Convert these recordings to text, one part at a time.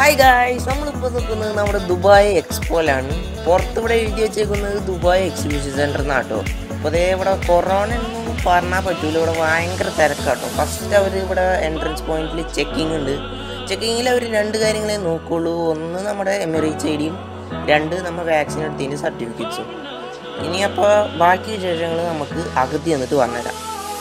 hi guys നമ്മളിപ്പോൾ നിൽക്കുന്നത് നമ്മുടെ ദുബായ് എക്സ്പോയിലാണ് പുറത്തിവിടെ എഴുതി വെച്ചേക്കുന്നത് ദുബായ് എക്സിബിഷൻ സെൻറ്റർ എന്നാട്ടോ അപ്പോൾ അതേ ഇവിടെ കൊറോണ ഒന്നും പറഞ്ഞാൽ പറ്റൂല ഇവിടെ ഭയങ്കര തിരക്കാട്ടോ ഫസ്റ്റ് അവർ ഇവിടെ എൻട്രൻസ് പോയിന്റിൽ ചെക്കിംഗ് ഉണ്ട് ചെക്കിങ്ങിൽ അവർ രണ്ട് കാര്യങ്ങളെ നോക്കുള്ളൂ ഒന്ന് നമ്മുടെ എമിറേറ്റ്സ് ഐ ഡിയും രണ്ട് നമ്മൾ വാക്സിൻ എടുത്തതിൻ്റെ സർട്ടിഫിക്കറ്റ്സും ഇനി അപ്പോൾ ബാക്കി വിശേഷങ്ങൾ നമുക്ക് അകത്തി എന്നിട്ട് പറഞ്ഞുതരാം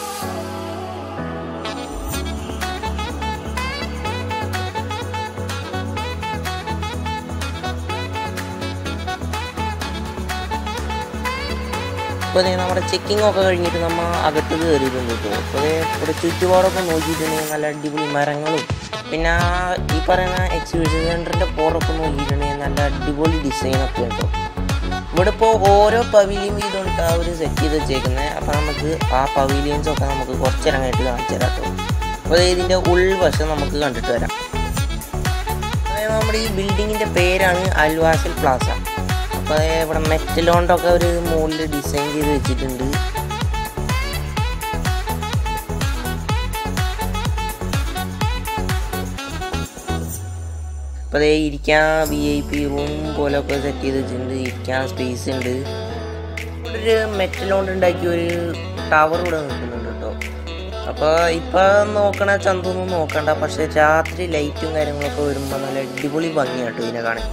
ഇപ്പോൾ ദേ നമ്മുടെ ചെക്കിംഗ് ഒക്കെ കഴിഞ്ഞിട്ട് നമ്മൾ അകത്ത് കയറിയിട്ടുണ്ട് കേട്ടോ അപ്പോൾ ദേ ഇവിടെ ചുറ്റുപാടൊക്കെ നോക്കിയിട്ടുണ്ടെങ്കിൽ നല്ല അടിപൊളി മരങ്ങളും പിന്നെ ആ ഈ പറയുന്ന എക്സിബിഷൻ സെൻറ്ററിൻ്റെ പുറമൊക്കെ നോക്കിയിട്ടുണ്ടെങ്കിൽ നല്ല അടിപൊളി ഡിസൈനൊക്കെ കേട്ടോ ഇവിടെ ഇപ്പോൾ ഓരോ പവിലിയൻ വീതം ഉണ്ട് അവർ സെറ്റ് ചെയ്ത് വെച്ചേക്കുന്നത് അപ്പോൾ നമുക്ക് ആ പവിലിയൻസ് ഒക്കെ നമുക്ക് കുറച്ചിറങ്ങായിട്ട് കാണിച്ചു തരാം കേട്ടോ അപ്പോൾ ദേ ഇതിൻ്റെ ഉൾവശം നമുക്ക് കണ്ടിട്ട് വരാം അതായത് നമ്മുടെ ഈ ബിൽഡിങ്ങിൻ്റെ പേരാണ് അൽവാസൽ പ്ലാസ അപ്പോൾ ഇവിടെ മെറ്റൽ കൊണ്ടൊക്കെ ഒരു മുകളിൽ ഡിസൈൻ ചെയ്ത് വെച്ചിട്ടുണ്ട് അപ്പോൾ അതേ ഇരിക്കാൻ വി ഐ പി റൂം പോലൊക്കെ സെറ്റ് ചെയ്ത് വെച്ചിട്ടുണ്ട് ഇരിക്കാൻ സ്പേസ് ഉണ്ട് ഇവിടെ ഒരു മെറ്റൽ കൊണ്ട് ഉണ്ടാക്കിയ ഒരു ടവർ ഇവിടെ നിൽക്കുന്നുണ്ട് കേട്ടോ അപ്പോൾ ഇപ്പം നോക്കണ ചന്തൊന്നും നോക്കണ്ട പക്ഷെ രാത്രി ലൈറ്റും കാര്യങ്ങളൊക്കെ വരുമ്പോൾ നല്ല അടിപൊളി ഭംഗിയാട്ടോ ഇതിനെ കാണാൻ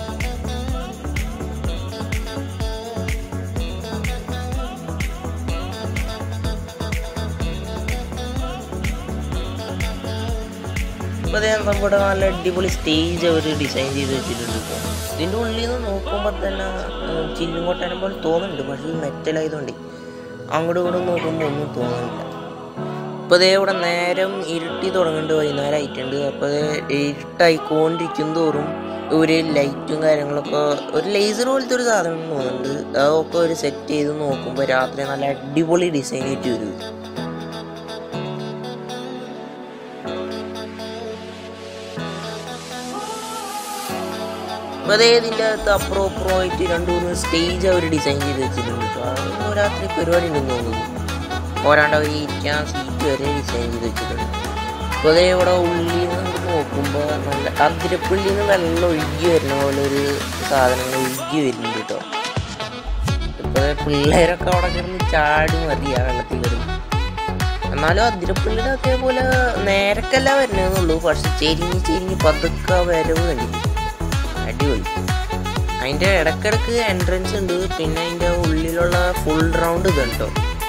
ഇപ്പോൾ അതേ നമ്മുടെ നല്ല അടിപൊളി സ്റ്റേജ് അവർ ഡിസൈൻ ചെയ്ത് വെച്ചിട്ടുണ്ട് ഇപ്പോൾ ഇതിൻ്റെ ഉള്ളിൽ നിന്ന് നോക്കുമ്പോൾ തന്നെ ചില്ലും കൊട്ടാനും പോലെ തോന്നുന്നുണ്ട് പക്ഷേ ഇത് മെറ്റലായതുകൊണ്ട് അങ്ങോട്ടും ഇങ്ങോട്ടും നോക്കുമ്പോൾ ഒന്നും തോന്നുന്നില്ല ഇപ്പോൾ അതേ ഇവിടെ നേരം ഇരുട്ടി തുടങ്ങുന്നുണ്ട് വൈകുന്നേരം ആയിട്ടുണ്ട് അപ്പോൾ ഇരുട്ടായിക്കൊണ്ടിരിക്കും തോറും ഒരു ലൈറ്റും കാര്യങ്ങളൊക്കെ ഒരു ലേസർ പോലത്തെ ഒരു സാധനം തോന്നുന്നുണ്ട് അതൊക്കെ ഒരു സെറ്റ് ചെയ്ത് നോക്കുമ്പോൾ രാത്രി നല്ല അടിപൊളി ഡിസൈൻ ആയിട്ട് വരും അപ്പോൾ അതേ ഇതിൻ്റെ അകത്ത് അപ്പുറം അപ്പുറം ആയിട്ട് രണ്ട് മൂന്ന് സ്റ്റേജ് അവർ ഡിസൈൻ ചെയ്ത് വെച്ചിട്ടുണ്ട് കേട്ടോ അതൊന്നും രാത്രി പരിപാടി ഉണ്ടെന്ന് തോന്നുന്നു പോരാണ്ട് അവർ ഇരിക്കാൻ സീറ്റ് വരെ ഡിസൈൻ ചെയ്ത് വെച്ചിട്ടുണ്ട് അപ്പോൾ അതേ ഇവിടെ ഉള്ളിൽ നിന്ന് നോക്കുമ്പോൾ നല്ല അതിരപ്പള്ളിയിൽ നിന്ന് വെള്ളം ഒഴുകി വരുന്ന പോലെ ഒരു സാധനങ്ങൾ ഒഴുകി വരുന്നുണ്ട് കേട്ടോ ഇപ്പോൾ പിള്ളേരൊക്കെ അവിടെ കിടന്ന് ചാടി മതി ആ വെള്ളത്തിൽ കിടന്ന് എന്നാലും അതിരപ്പള്ളിയുടെ അതേപോലെ നേരക്കല്ല വരുന്നതെന്നുള്ളൂ പക്ഷെ ചെരിഞ്ഞ് ചെരിഞ്ഞ് പതുക്കെ വരവ് കണ്ടില്ല അടിപൊളി അതിൻ്റെ ഇടക്കിടക്ക് എൻട്രൻസ് ഉണ്ട് പിന്നെ അതിൻ്റെ ഉള്ളിലുള്ള ഫുൾ റൗണ്ട് ഇതുണ്ടോ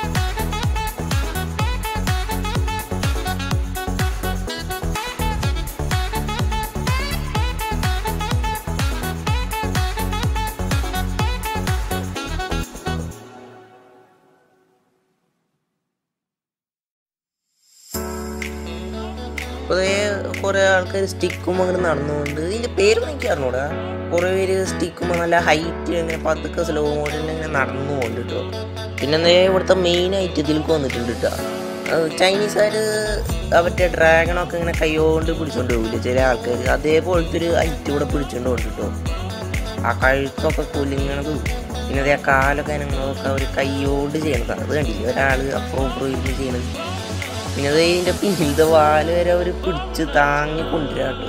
കുറേ കുറേ ആൾക്കാർ സ്റ്റിക്കും അങ്ങനെ നടന്നുകൊണ്ട് ഇതിൻ്റെ പേരൊന്നും എനിക്ക് അറിഞ്ഞൂടാ കുറേ പേര് സ്റ്റിക്കുമ്പോൾ നല്ല ഹൈറ്റ് ഇങ്ങനെ പതുക്കെ സ്ലോ മോഷനിൽ ഇങ്ങനെ നടന്നു പോകുന്നുണ്ട് കേട്ടോ പിന്നെ എന്താ ഇവിടുത്തെ മെയിൻ ആയിട്ട് ഇതിലേക്ക് വന്നിട്ടുണ്ട് കേട്ടോ ചൈനീസുകാർ അവരുടെ ഡ്രാഗണൊക്കെ ഇങ്ങനെ കൈകൊണ്ട് പിടിച്ചോണ്ട് പോകില്ല ചില ആൾക്കാർ അതേപോലത്തെ ഒരു ഐറ്റ് ഇവിടെ പിടിച്ചോണ്ട് പോകുന്നുണ്ട് കേട്ടോ ആ കഴുത്തൊക്കെ കുലുങ്ങണതും പിന്നെ അതേ ആ കാലൊക്കെ അനങ്ങണതൊക്കെ അവർ കൈയോട് ചെയ്യണതാണ് അത് കണ്ടില്ലേ ഒരാൾ അപ്പുറം ഇപ്പുറം ഇരുന്ന് ചെയ്യണത് പിന്നെ അത് ഇതിന്റെ പിന്നിലത്തെ വാല് വരെ അവര് പിടിച്ച് താങ്ങി കൊണ്ടുവരാട്ടോ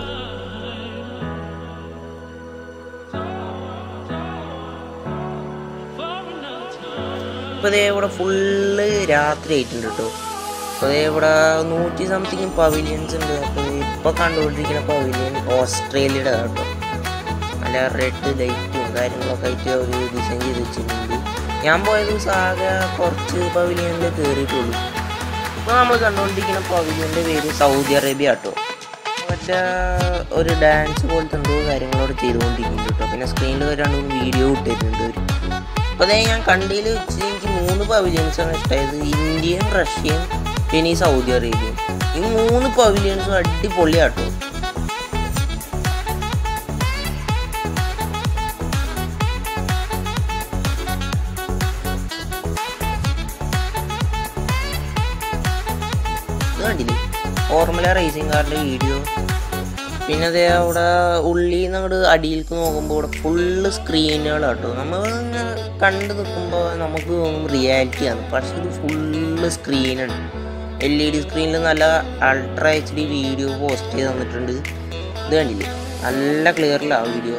ഇപ്പൊ ദേ ഇവിടെ ഫുള്ള് രാത്രി ആയിട്ടുണ്ട് കേട്ടോ അപ്പൊ ദേ ഇവിടെ നൂറ്റി സംതിങ് പവിലിയൻസ് ഉണ്ട് അപ്പൊ ഇപ്പൊ കണ്ടുകൊണ്ടിരിക്കുന്ന പവിലിയൻ ഓസ്ട്രേലിയയുടെ കേട്ടോ നല്ല റെഡ് ലൈറ്റും കാര്യങ്ങളൊക്കെ ആയിട്ട് ഒരു ഡിസൈൻ ചെയ്ത് വെച്ചിട്ടുണ്ട് ഞാൻ പോയ ദിവസം ആകെ കുറച്ച് പവിലിയനിൽ കയറിയിട്ടുള്ളൂ ഇപ്പോൾ നമ്മൾ കണ്ടുകൊണ്ടിരിക്കുന്ന പവിലിയൻ്റെ പേര് സൗദി അറേബ്യ കേട്ടോ മറ്റേ ഒരു ഡാൻസ് പോലത്തെ എന്തോ കാര്യങ്ങളോട് ചെയ്തുകൊണ്ടിരിക്കുന്നുണ്ട് കേട്ടോ പിന്നെ സ്ക്രീനിൽ രണ്ട് മൂന്ന് വീഡിയോ ഇട്ടിട്ടുണ്ട് അവർ അപ്പോൾ അതേ ഞാൻ കണ്ടതിൽ വെച്ച് എനിക്ക് മൂന്ന് പവിലിയൻസാണ് ഇഷ്ടമായത് ഇന്ത്യയും റഷ്യയും പിന്നെ ഈ സൗദി അറേബ്യയും ഈ മൂന്ന് പവിലിയൻസും അടിപൊളിയാട്ടോ ഇത് കണ്ടില്ലേ ഫോർമുല റേസിംഗ് കാറിൻ്റെ വീഡിയോ പിന്നെ അതേ അവിടെ ഉള്ളിൽ നിന്ന് അങ്ങോട്ട് അടിയിലേക്ക് നോക്കുമ്പോൾ ഇവിടെ ഫുള്ള് സ്ക്രീനുകളാട്ടോ നമ്മൾ ഇങ്ങനെ കണ്ടു നിൽക്കുമ്പോൾ നമുക്ക് തോന്നും റിയാലിറ്റിയാണ് പക്ഷെ ഇത് ഫുള്ള് സ്ക്രീനാണ് എൽ ഇ ഡി സ്ക്രീനിൽ നല്ല ultra H D video post ചെയ്ത് തന്നിട്ടുണ്ട് ഇത് കണ്ടില്ലേ നല്ല ക്ലിയറിലാണ് വീഡിയോ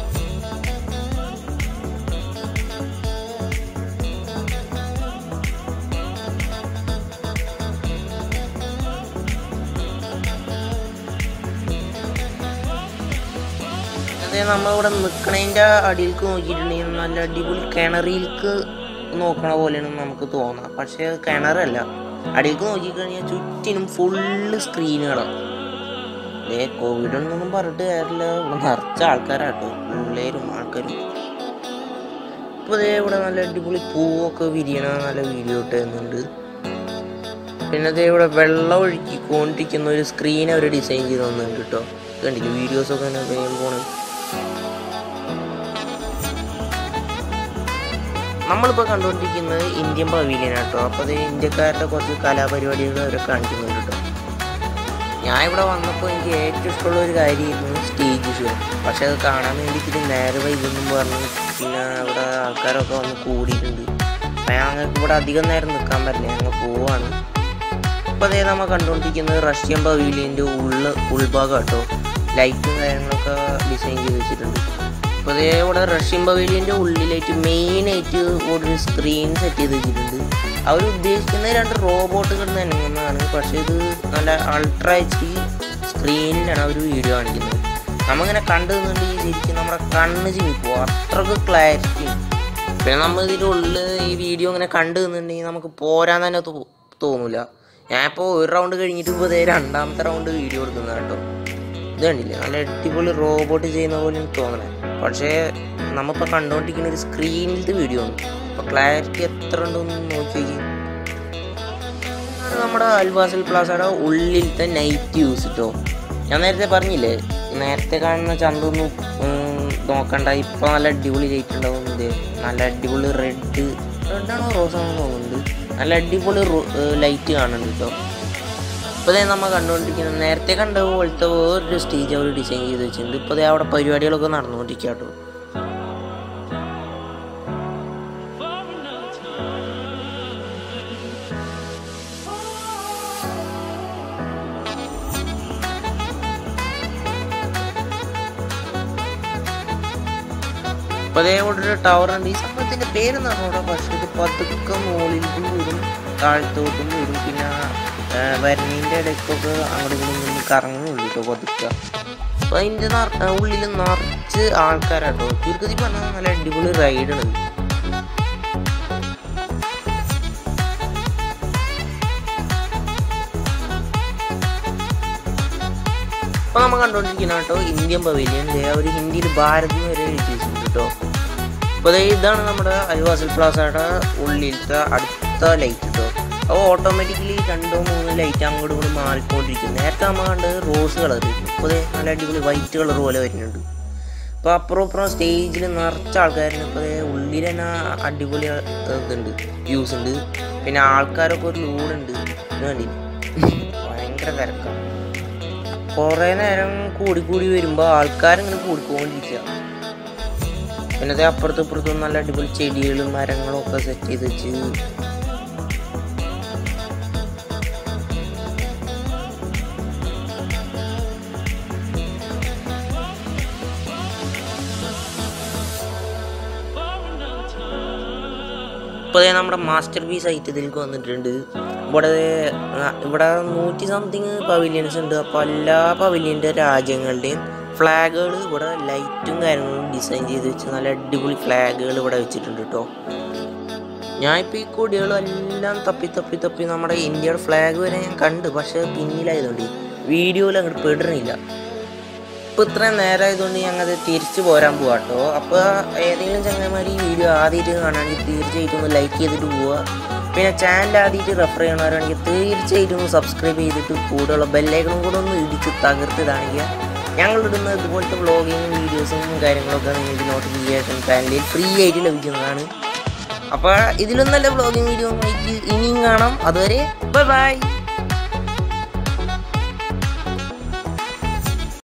അതെ നമ്മളിവിടെ നിൽക്കണതിൻ്റെ അടിയിലേക്ക് നോക്കിയിട്ടുണ്ടെങ്കിൽ നല്ല അടിപൊളി കിണറിലേക്ക് നോക്കണ പോലെയാണ് നമുക്ക് തോന്നുക പക്ഷേ അത് കിണറല്ല അടിയിലേക്ക് നോക്കിക്കഴിഞ്ഞാൽ ചുറ്റിനും ഫുള്ള് സ്ക്രീനുകളാണ് ഏ കോവിഡ് ഒന്നും പറഞ്ഞിട്ട് കാര്യമില്ല ഇവിടെ നിറച്ച ആൾക്കാരാട്ടോ പിള്ളേരും ആൾക്കാരും ഇപ്പോൾ ദേ ഇവിടെ നല്ല അടിപൊളി പൂവൊക്കെ വിരിയണ നല്ല വീഡിയോ ഇട്ട് തരുന്നുണ്ട് പിന്നെ ദേ ഇവിടെ വെള്ളം ഒഴുക്കിക്കൊണ്ടിരിക്കുന്ന ഒരു സ്ക്രീൻ അവർ ഡിസൈൻ ചെയ്ത് തന്നിട്ടുണ്ട് കേട്ടോ കണ്ടില്ല വീഡിയോസൊക്കെ ഇങ്ങനെ വേഗം പോണ് നമ്മളിപ്പോൾ കണ്ടുകൊണ്ടിരിക്കുന്നത് ഇന്ത്യൻ പവീലിയൻ കേട്ടോ അപ്പോൾ അത് ഇന്ത്യക്കാരുടെ കുറച്ച് കലാപരിപാടികൾ അവരെ കാണിക്കുന്നുണ്ട് കേട്ടോ ഞാൻ ഇവിടെ വന്നപ്പോൾ എനിക്ക് ഏറ്റവും ഇഷ്ടമുള്ള ഒരു കാര്യമായിരുന്നു സ്റ്റേജ് ഷോ പക്ഷെ അത് കാണാൻ വേണ്ടിയിട്ട് നേരെ വൈകുന്നു പറഞ്ഞ് പിന്നെ ഇവിടെ ആൾക്കാരൊക്കെ വന്ന് കൂടിയിട്ടുണ്ട് അപ്പം ഞങ്ങൾക്ക് ഇവിടെ അധികം നേരം നിൽക്കാൻ പറ്റില്ല ഞങ്ങൾ പോവാണ് ഇപ്പോൾ അതേ നമ്മൾ കണ്ടുകൊണ്ടിരിക്കുന്നത് റഷ്യൻ പവീലിയൻ്റെ ഉള്ള ഉൾഭാഗം കേട്ടോ ലൈറ്റും കാര്യങ്ങളൊക്കെ ഡിസൈൻ ചെയ്ത് വെച്ചിട്ടുണ്ട് അപ്പോൾ അതേ ഇവിടെ റഷ്യൻ പവീലിയൻ്റെ ഉള്ളിലായിട്ട് മെയിനായിട്ട് ഒരു സ്ക്രീൻ സെറ്റ് ചെയ്ത് വെച്ചിട്ടുണ്ട് അവർ ഉദ്ദേശിക്കുന്ന രണ്ട് റോബോട്ടുകൾ തന്നെയാണ് പക്ഷേ ഇത് നല്ല അൾട്രാ എച്ച് ഡി സ്ക്രീനിലാണ് അവർ വീഡിയോ കാണിക്കുന്നത് നമ്മളിങ്ങനെ കണ്ടു നിന്നുണ്ടെങ്കിൽ ശരിക്കും നമ്മുടെ കണ്ണ് ചിമ്മിപ്പോവും അത്രക്ക് ക്ലാരിറ്റി പിന്നെ നമ്മൾ ഇതിൻ്റെ ഉള്ളിൽ ഈ വീഡിയോ ഇങ്ങനെ കണ്ടു നിന്നുണ്ടെങ്കിൽ നമുക്ക് പോരാൻ തന്നെ തോ തോന്നില്ല ഞാനിപ്പോൾ ഒരു റൗണ്ട് കഴിഞ്ഞിട്ട് ഇപ്പോൾ ദേ രണ്ടാമത്തെ റൗണ്ട് വീഡിയോ എടുക്കുന്നത് കേട്ടോ ഇത് കണ്ടില്ലേ നല്ല അടിപൊളി റോബോട്ട് ചെയ്യുന്ന പോലെ എനിക്ക് തോന്നണേ പക്ഷേ നമ്മളിപ്പോൾ കണ്ടുകൊണ്ടിരിക്കുന്ന ഒരു സ്ക്രീനിലത്തെ വീഡിയോ ആണ് അപ്പോൾ ക്ലാരിറ്റി എത്ര ഉണ്ടെന്ന് നോക്കി നോക്കി അത് നമ്മുടെ അൽവാസൽ പ്ലാസയുടെ ഉള്ളിലത്തെ നൈറ്റ് യൂസ് കേട്ടോ ഞാൻ നേരത്തെ പറഞ്ഞില്ലേ നേരത്തെ കാണുന്ന ചന്തൊന്നും ഉം, നോക്കണ്ട ഇപ്പൊ നല്ല അടിപൊളി ലൈറ്റ് ഉണ്ടാവുന്നുണ്ട് നല്ല അടിപൊളി റെഡ് റെഡാണോ റോസാണോ തോന്നുന്നുണ്ട് നല്ല അടിപൊളി ലൈറ്റ് കാണുന്നുണ്ട് കേട്ടോ ഇപ്പോൾ ദേ നമ്മൾ കണ്ടുകൊണ്ടിരിക്കുന്നത് നേരത്തെ കണ്ട പോലത്തെ വേറൊരു സ്റ്റേജ് അവർ ഡിസൈൻ ചെയ്ത് വെച്ചിട്ടുണ്ട് ഇപ്പോൾ ദേ അവിടെ പരിപാടികളൊക്കെ നടന്നുകൊണ്ടിരിക്കുക കേട്ടോ അപ്പോൾ അതേ ഇവിടെ ഒരു ടവർ ഉണ്ട് ഈ സംഭവത്തിൻ്റെ പേരെന്ന് പറഞ്ഞൂടാ പക്ഷേ ഇത് പതുക്കെ മുകളിലേക്കും വരും താഴത്തോട്ടും വരും പിന്നെ വരണീൻ്റെ ഇടയ്ക്കൊക്കെ അങ്ങോട്ട് ഇങ്ങോട്ടും നിന്ന് കറങ്ങുന്നുള്ളൂ കേട്ടോ പതുക്കെ അപ്പോൾ അതിൻ്റെ ഉള്ളിൽ നിറച്ച് ആൾക്കാരാട്ടോ ചുരുക്കത്തിൽ പറഞ്ഞാൽ നല്ല അടിപൊളി റൈഡാണ് ഇത് ഇപ്പൊ നമ്മൾ കണ്ടോണ്ടിരിക്കുന്ന കേട്ടോ ഇന്ത്യൻ പവലിയൻ അവർ ഹിന്ദിയിൽ ഭാരത് എന്ന് വരെ എഴുതി വെച്ചിട്ടുണ്ട് കേട്ടോ അപ്പോൾ ദേ ഇതാണ് നമ്മുടെ അൽവാസൽ പ്ലാസയുടെ ഉള്ളിലത്തെ അടുത്ത ലൈറ്റ് കേട്ടോ അപ്പോൾ ഓട്ടോമാറ്റിക്കലി രണ്ടോ മൂന്നോ ലൈറ്റ് അങ്ങോട്ടും ഇങ്ങോട്ടും മാറിക്കൊണ്ടിരിക്കും നേരത്തെ നമ്മൾ കണ്ടത് റോസ് കളർ ഇപ്പോൾ ദേ നല്ല അടിപൊളി വൈറ്റ് കളർ പോലെ വരുന്നുണ്ട് അപ്പോൾ അപ്പുറം അപ്പുറം സ്റ്റേജിൽ നിറച്ച ആൾക്കാരുണ്ട് ഇപ്പോൾ ദേ ഉള്ളിൽ തന്നെ അടിപൊളി ഇതുണ്ട് വ്യൂസ് ഉണ്ട് പിന്നെ ആൾക്കാരൊക്കെ ഒരു ലൂണുണ്ട് ഇത് കണ്ടില്ലേ ഭയങ്കര തിരക്കാണ് കുറേ നേരം കൂടി കൂടി വരുമ്പോൾ ആൾക്കാരിങ്ങനെ കൂടിക്കൊണ്ടിരിക്കുക പിന്നെ ദേ അപ്പുറത്തും ഇപ്പുറത്തും നല്ല അടിപൊളി ചെടികളും മരങ്ങളും ഒക്കെ സെറ്റ് ചെയ്ത് വെച്ച് ഇപ്പോൾ ദേ നമ്മുടെ മാസ്റ്റർ പീസ് ആയിട്ട് ഇതിലേക്ക് വന്നിട്ടുണ്ട് ഇവിടെ ആ, ഇവിടെ നൂറ്റി സംതിങ് പവിലിയൻസ് ഉണ്ട് അപ്പോൾ എല്ലാ പവിലിയൻ്റെ രാജ്യങ്ങളുടെയും ഫ്ലാഗുകൾ ഇവിടെ ലൈറ്റും കാര്യങ്ങളും ഡിസൈൻ ചെയ്ത് വെച്ച് നല്ല അടിപൊളി ഫ്ലാഗുകൾ ഇവിടെ വെച്ചിട്ടുണ്ട് കേട്ടോ ഞാനിപ്പോൾ ഈ കൊടികളെല്ലാം തപ്പി തപ്പി തപ്പി നമ്മുടെ ഇന്ത്യയുടെ ഫ്ലാഗ് വരെ ഞാൻ കണ്ട് പക്ഷേ പിന്നിലായതുകൊണ്ട് വീഡിയോയിൽ അങ്ങോട്ട് പെടുന്നില്ല ഇപ്പൊ ഇത്രയും നേരമായതുകൊണ്ട് ഞങ്ങൾ തിരിച്ചു പോരാൻ പോവാ കേട്ടോ അപ്പോൾ ഏതെങ്കിലും ചങ്ങന്മാർ ഈ വീഡിയോ ആദ്യമായിട്ട് കാണുകയാണെങ്കിൽ തീർച്ചയായിട്ടും ഒന്ന് ലൈക്ക് ചെയ്തിട്ട് പോവുക പിന്നെ ചാനൽ ആദ്യമായിട്ട് റെഫർ ചെയ്യണവരാണെങ്കിൽ തീർച്ചയായിട്ടും ഒന്ന് സബ്സ്ക്രൈബ് ചെയ്തിട്ട് കൂടെയുള്ള ബെല്ലൈക്കണും കൂടെ ഒന്ന് ഇടിച്ച് തകർത്തിടാണെങ്കിൽ ഞങ്ങളിടുന്ന ഇതുപോലത്തെ വ്ളോഗിങ്ങും വീഡിയോസും കാര്യങ്ങളൊക്കെ നിങ്ങൾക്ക് നോട്ടിഫിക്കേഷൻ പാനലിൽ ഫ്രീ ആയിട്ട് ലഭിക്കുന്നതാണ് അപ്പോൾ ഇതിലും നല്ല വ്ളോഗിങ് വീഡിയോ ആയിട്ട് ഇനിയും കാണാം അതുവരെ ബൈ ബൈ